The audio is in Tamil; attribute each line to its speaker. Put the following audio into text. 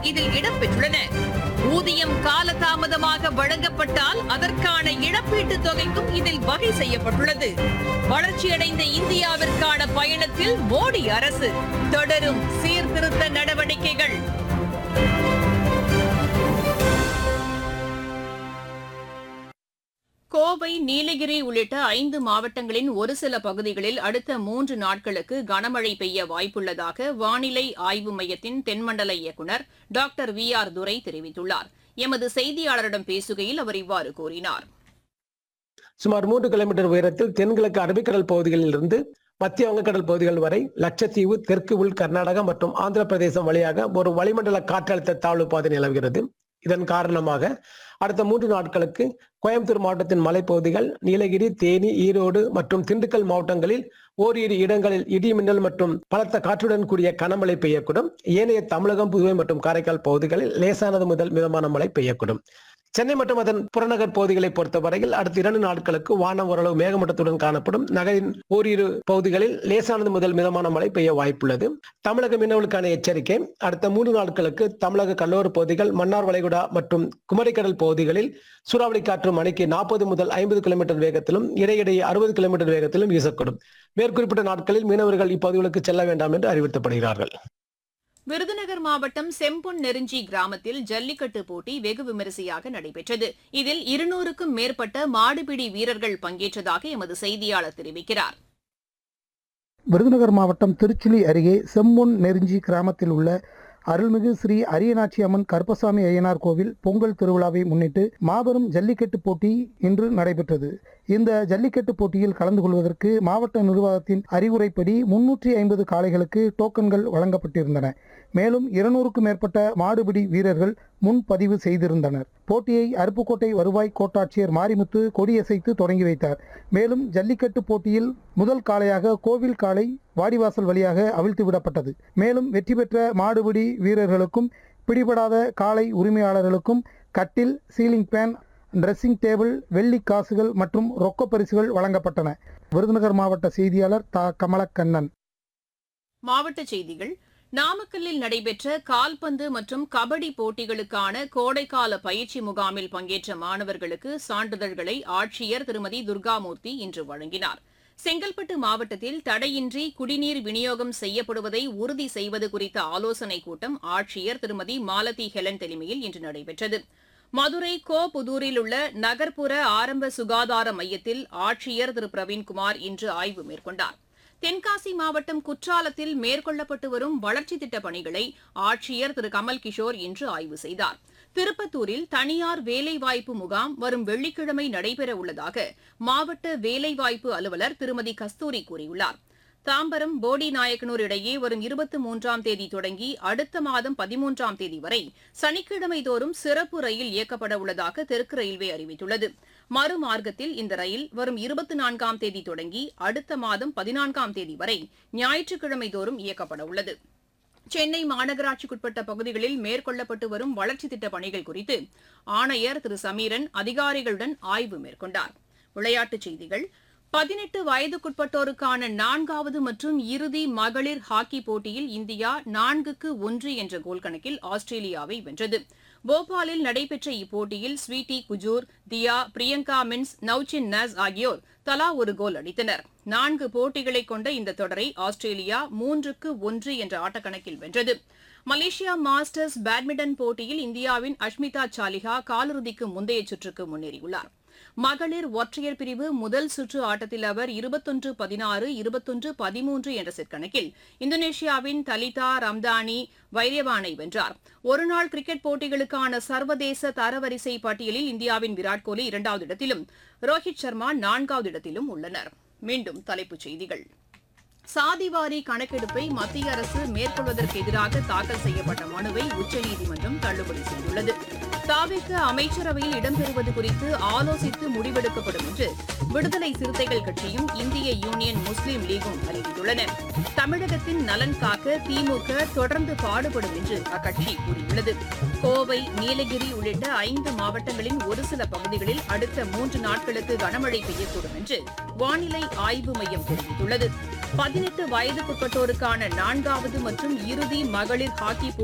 Speaker 1: இதில் இடம்பெற்றுள்ளன ஊதியம் காலதாமதமாக வழங்கப்பட்டால் அதற்கான இழப்பீட்டுத் தொகைக்கும் இதில் வகை செய்யப்பட்டுள்ளது வளர்ச்சியடைந்த இந்தியாவிற்கான பயணத்தில் மோடி அரசு தொடரும் சீர்திருத்த நடவடிக்கைகள் கோவை நீலகிரி உள்ளிட்ட ஐந்து மாவட்டங்களின் ஒரு சில பகுதிகளில் அடுத்த மூன்று நாட்களுக்கு கனமழை பெய்ய வாய்ப்புள்ளதாக வானிலை ஆய்வு மையத்தின் தென்மண்டல இயக்குநர் டாக்டர் வி ஆர் துரை தெரிவித்துள்ளார் எமது செய்தியாளரிடம் பேசுகையில் அவர் இவ்வாறு கூறினார்
Speaker 2: சுமார் மூன்று கிலோமீட்டர் உயரத்தில் தென்கிழக்கு அரபிக்கடல் பகுதிகளில் இருந்து மத்திய வங்கக்கடல் பகுதிகள் வரை லட்சத்தீவு தெற்கு உள் கர்நாடகா மற்றும் ஆந்திர பிரதேசம் வழியாக ஒரு வளிமண்டல காற்றழுத்த தாழ்வு பாதை நிலவுகிறது இதன் காரணமாக அடுத்த மூன்று நாட்களுக்கு கோயம்புத்தூர் மாவட்டத்தின் மலைப்பகுதிகள் நீலகிரி தேனி ஈரோடு மற்றும் திண்டுக்கல் மாவட்டங்களில் ஓரிரு இடங்களில் இடி மின்னல் மற்றும் பலத்த காற்றுடன் கூடிய கனமழை பெய்யக்கூடும் ஏனைய தமிழகம் புதுவை மற்றும் காரைக்கால் பகுதிகளில் லேசானது முதல் மிதமான மழை பெய்யக்கூடும் சென்னை மற்றும் அதன் புறநகர் பகுதிகளை பொறுத்தவரையில் அடுத்த இரண்டு நாட்களுக்கு வானம் ஓரளவு மேகமூட்டத்துடன் காணப்படும் நகரின் ஓரிரு பகுதிகளில் லேசானது முதல் மிதமான மழை பெய்ய வாய்ப்புள்ளது தமிழக மீனவர்களுக்கான எச்சரிக்கை அடுத்த மூன்று நாட்களுக்கு தமிழக கடலோர பகுதிகள் மன்னார் வளைகுடா மற்றும் குமரிக்கடல் பகுதிகளில் சூறாவளி காற்று மணிக்கு நாற்பது முதல் ஐம்பது கிலோமீட்டர் வேகத்திலும் இடையிடையே அறுபது கிலோமீட்டர் வேகத்திலும் வீசக்கூடும் மேற்குறிப்பிட்ட நாட்களில் மீனவர்கள் இப்பகுதிகளுக்கு செல்ல வேண்டாம் என்று அறிவுறுத்தப்படுகிறார்கள்
Speaker 1: விருதுநகர் மாவட்டம் செம்பொன் நெருஞ்சி கிராமத்தில் ஜல்லிக்கட்டு போட்டி வெகு விமரிசையாக நடைபெற்றது இதில் இருநூறுக்கும் மேற்பட்ட மாடுபிடி வீரர்கள் பங்கேற்றதாக எமது செய்தியாளர் தெரிவிக்கிறார்
Speaker 3: விருதுநகர் மாவட்டம் திருச்சுழி அருகே செம்பொன் நெருஞ்சி கிராமத்தில் உள்ள அருள்மிகு ஸ்ரீ அரியநாச்சி அம்மன் கருப்பசாமி ஐயனார் கோவில் பொங்கல் திருவிழாவை முன்னிட்டு மாபெரும் ஜல்லிக்கட்டு போட்டி இன்று நடைபெற்றது இந்த ஜல்லிக்கட்டு போட்டியில் கலந்து கொள்வதற்கு மாவட்ட நிர்வாகத்தின் அறிவுரைப்படி முன்னூற்றி ஐம்பது காளைகளுக்கு டோக்கன்கள் வழங்கப்பட்டிருந்தன மேலும் இருநூறுக்கும் மேற்பட்ட மாடுபிடி வீரர்கள் முன்பதிவு செய்திருந்தனர் போட்டியை அருப்புக்கோட்டை வருவாய் கோட்டாட்சியர் மாரிமுத்து கொடியசைத்து தொடங்கி வைத்தார் மேலும் ஜல்லிக்கட்டு போட்டியில் முதல் காளையாக கோவில் காளை வாடிவாசல் வழியாக அவிழ்த்து விடப்பட்டது மேலும் வெற்றி பெற்ற மாடுபிடி வீரர்களுக்கும் பிடிபடாத காளை உரிமையாளர்களுக்கும் கட்டில் சீலிங் ஃபேன் ட்ரெஸ்ஸிங் டேபிள் வெள்ளி காசுகள் மற்றும் ரொக்க பரிசுகள் வழங்கப்பட்டன விருதுநகர் மாவட்ட செய்தியாளர் தா கமலக்கண்ணன்
Speaker 1: மாவட்டச் செய்திகள் நாமக்கல்லில் நடைபெற்ற கால்பந்து மற்றும் கபடி போட்டிகளுக்கான கோடைக்கால பயிற்சி முகாமில் பங்கேற்ற மாணவர்களுக்கு சான்றிதழ்களை ஆட்சியர் திருமதி துர்காமூர்த்தி இன்று வழங்கினார் செங்கல்பட்டு மாவட்டத்தில் தடையின்றி குடிநீர் விநியோகம் செய்யப்படுவதை உறுதி செய்வது குறித்த ஆலோசனைக் கூட்டம் ஆட்சியர் திருமதி மாலதி ஹெலன் தலைமையில் இன்று நடைபெற்றது மதுரை கோ புதூரில் உள்ள நகர்ப்புற ஆரம்ப சுகாதார மையத்தில் ஆட்சியர் திரு பிரவீன்குமார் இன்று ஆய்வு மேற்கொண்டார் தென்காசி மாவட்டம் குற்றாலத்தில் மேற்கொள்ளப்பட்டு வரும் வளர்ச்சித் திட்டப் பணிகளை ஆட்சியர் திரு கமல் கிஷோர் இன்று ஆய்வு செய்தார் திருப்பத்தூரில் தனியார் வேலைவாய்ப்பு முகாம் வரும் வெள்ளிக்கிழமை நடைபெற உள்ளதாக மாவட்ட வேலைவாய்ப்பு அலுவலர் திருமதி கஸ்தூரி கூறியுள்ளார் தாம்பரம் போடி நாயக்கனூர் இடையே வரும் இருபத்தி மூன்றாம் தேதி தொடங்கி அடுத்த மாதம் பதிமூன்றாம் தேதி வரை சனிக்கிழமை தோறும் சிறப்பு ரயில் இயக்கப்பட உள்ளதாக தெற்கு ரயில்வே அறிவித்துள்ளது மறுமார்க்கத்தில் இந்த ரயில் வரும் இருபத்தி நான்காம் தேதி தொடங்கி அடுத்த மாதம் பதினான்காம் தேதி வரை ஞாயிற்றுக்கிழமை தோறும் இயக்கப்பட உள்ளது சென்னை மாநகராட்சிக்குட்பட்ட பகுதிகளில் மேற்கொள்ளப்பட்டு வரும் வளர்ச்சித் திட்டப் பணிகள் குறித்து ஆணையர் திரு சமீரன் அதிகாரிகளுடன் ஆய்வு மேற்கொண்டார் விளையாட்டுச் செய்திகள் பதினெட்டு வயதுக்குட்பட்டோருக்கான நான்காவது மற்றும் இறுதி மகளிர் ஹாக்கி போட்டியில் இந்தியா நான்குக்கு ஒன்று என்ற கோல் கணக்கில் ஆஸ்திரேலியாவை வென்றது போபாலில் நடைபெற்ற இப்போட்டியில் ஸ்வீட்டி குஜூர் தியா பிரியங்கா மின்ஸ் நவ்சின் நஸ் ஆகியோர் தலா ஒரு கோல் அடித்தனர் நான்கு போட்டிகளை கொண்ட இந்த தொடரை ஆஸ்திரேலியா மூன்றுக்கு ஒன்று என்ற ஆட்டக்கணக்கில் வென்றது மலேசியா மாஸ்டர்ஸ் பேட்மிண்டன் போட்டியில் இந்தியாவின் அஷ்மிதா சாலிஹா காலிறுதிக்கு முந்தைய சுற்றுக்கு முன்னேறியுள்ளார் மகளிர் ஒற்றையர் பிரிவு முதல் சுற்று ஆட்டத்தில் அவர் இருபத்தொன்று பதினாறு இருபத்தொன்று பதிமூன்று என்ற செட் கணக்கில் இந்தோனேஷியாவின் தலிதா ரம்தானி வைரியவானை வென்றார் ஒருநாள் கிரிக்கெட் போட்டிகளுக்கான சர்வதேச தரவரிசை பட்டியலில் இந்தியாவின் விராட் கோலி இரண்டாவது இடத்திலும் ரோஹித் சர்மா நான்காவது இடத்திலும் உள்ளனர் மீண்டும் தலைப்புச் செய்திகள் சாதிவாரி கணக்கெடுப்பை மத்திய அரசு மேற்கொள்வதற்கு எதிராக தாக்கல் செய்யப்பட்ட மனுவை உச்சநீதிமன்றம் தள்ளுபடி செய்துள்ளது தாவிக்க அமைச்சரவையில் இடம்பெறுவது குறித்து ஆலோசித்து முடிவெடுக்கப்படும் என்று விடுதலை சிறுத்தைகள் கட்சியும் இந்திய யூனியன் முஸ்லீம் லீகும் அறிவித்துள்ளன தமிழகத்தின் நலன் காக்க திமுக தொடர்ந்து பாடுபடும் என்று அக்கட்சி கூறியுள்ளது கோவை நீலகிரி உள்ளிட்ட ஐந்து மாவட்டங்களின் ஒரு சில பகுதிகளில் அடுத்த மூன்று நாட்களுக்கு கனமழை பெய்யக்கூடும் என்று வானிலை ஆய்வு மையம் தெரிவித்துள்ளது பதினெட்டு வயதுக்குட்பட்டோருக்கான நான்காவது மற்றும் இறுதி மகளிர் ஹாக்கி